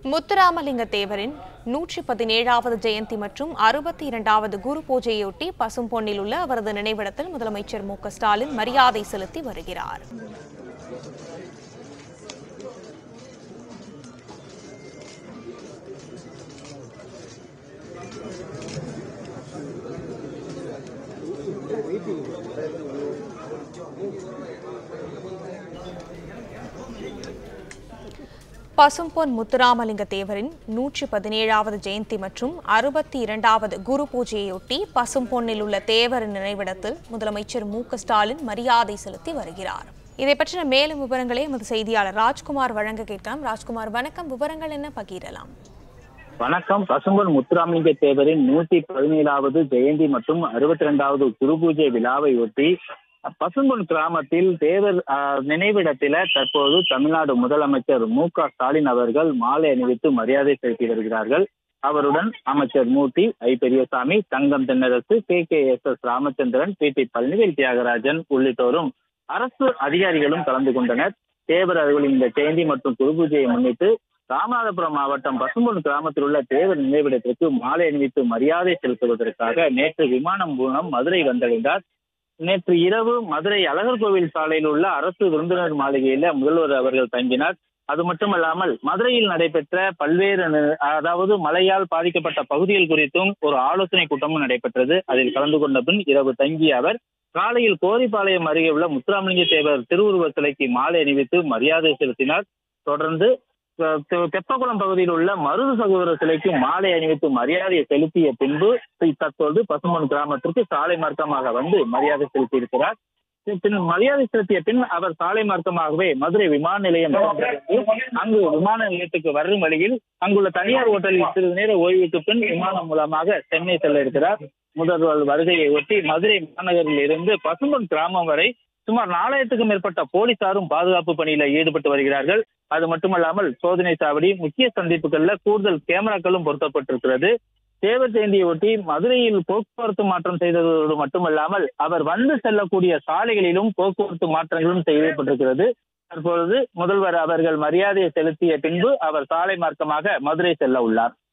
முத்துராமலிங்க தேவரின் நூற்றி பதினேழாவது ஜெயந்தி மற்றும் அறுபத்தி இரண்டாவது குரு பூஜையொட்டி பசும்பொன்னில் உள்ள அவரது நினைவிடத்தில் முதலமைச்சர் மு க ஸ்டாலின் மரியாதை செலுத்தி வருகிறார் பசும்பொன் முத்துராமலிங்க தேவரின் நூற்றி பதினேழாவது ஜெயந்தி மற்றும் அறுபத்தி இரண்டாவது குரு பூஜையொட்டி பசும்பொன்னில் உள்ள தேவரின் நினைவிடத்தில் முதலமைச்சர் மு க ஸ்டாலின் மரியாதை செலுத்தி வருகிறார் இதை பற்றின மேலும் விவரங்களை எமது செய்தியாளர் ராஜ்குமார் வழங்க கேட்கலாம் ராஜ்குமார் வணக்கம் விவரங்கள் என்ன பகிரலாம் வணக்கம் பசும்பொன் முத்துராமலிங்க தேவரின் நூத்தி பதினேழாவது ஜெயந்தி மற்றும் அறுபத்தி இரண்டாவது குரு பூஜை விழாவை ஒட்டி பசும்பொன் கிராமத்தில் தேவர் ஆஹ், நினைவிடத்தில தற்போது தமிழ்நாடு முதலமைச்சர் மு க ஸ்டாலின் அவர்கள் மாலை அணிவித்து மரியாதை செலுத்தி வருகிறார்கள் அவருடன் அமைச்சர் Moorthy I Periyasamy Thangam Thennarasu K K S S Ramachandran P T Palanivel Thiagarajan உள்ளிட்டோரும் அரசு அதிகாரிகளும் கலந்து கொண்டனர் தேவர் அவர்களின் இந்த ஜெயந்தி மற்றும் குரு பூஜையை முன்னிட்டு ராமநாதபுரம் மாவட்டம் பசும்பொன் கிராமத்தில் உள்ள தேவர் நினைவிடத்திற்கு மாலை அணிவித்து மரியாதை செலுத்துவதற்காக நேற்று விமானம் மூலம் மதுரை வந்தடைந்தார் நேற்று இரவு மதுரை அழகர் கோவில் சாலையில் உள்ள அரசு விருந்தினர் மாளிகையில முதல்வர் அவர்கள் தங்கினார் அது மட்டுமல்லாமல் மதுரையில் நடைபெற்ற பல்வேறு நி- அதாவது மழையால் பாதிக்கப்பட்ட பகுதிகள் குறித்தும் ஒரு ஆலோசனை கூட்டமும் நடைபெற்றது அதில் கலந்து கொண்ட பின் இரவு தங்கிய அவர் காலையில் கோரிப்பாளையம் அருகே உள்ள முத்துராமலிங்க தேவர் திருவுருவ சிலைக்கு மாலை அணிவித்து மரியாதை செலுத்தினார் தொடர்ந்து தெ- தெ- தெப்பக்குளம் பகுதியில் உள்ள மருது சகோதர சிலைக்கு மாலை அணிவித்து மரியாதையை செலுத்திய பின்பு தி- தற்போது பசுமன் கிராமத்திற்கு சாலை மார்க்கமாக வந்து மரியாதை செலுத்தி இருக்கிறார் பின் மரியாதை செலுத்திய பின் அவர் சாலை மார்க்கமாகவே மதுரை விமான நிலையம் சென்றடைந்து அங்கு விமான நிலையத்துக்கு வரும் வழியில் அங்குள்ள தனியார் ஹோட்டலில் சிறிது நேர ஓய்வுக்கு பின் விமானம் மூலமாக சென்னை செல்ல இருக்கிறார் முதல்வர் வருகையை ஒட்டி மதுரை மாநகரில் இருந்து பசும்பொன் கிராமம் வரை சுமார் நாலாயிரத்துக்கும் மேற்பட்ட போலீசாரும் பாதுகாப்பு பணியில ஈடுபட்டு வருகிறார்கள் அது மட்டுமல்லாமல் சோதனை சாவடி முக்கிய சந்திப்புகள்ல கூடுதல் கேமராக்களும் பொருத்தப்பட்டிருக்கிறது தேவர் ஜெயந்தியை ஒட்டி மதுரையில் போக்குவரத்து மாற்றம் செய்ததோடு மட்டுமல்லாமல் அவர் வந்து செல்லக்கூடிய சாலைகளிலும் போக்குவரத்து மாற்றங்களும் செய்யப்பட்டிருக்கிறது தற்பொழுது முதல்வர் அவர்கள் மரியாதையை செலுத்திய பின்பு அவர் சாலை மார்க்கமாக மதுரை செல்ல உள்ளார்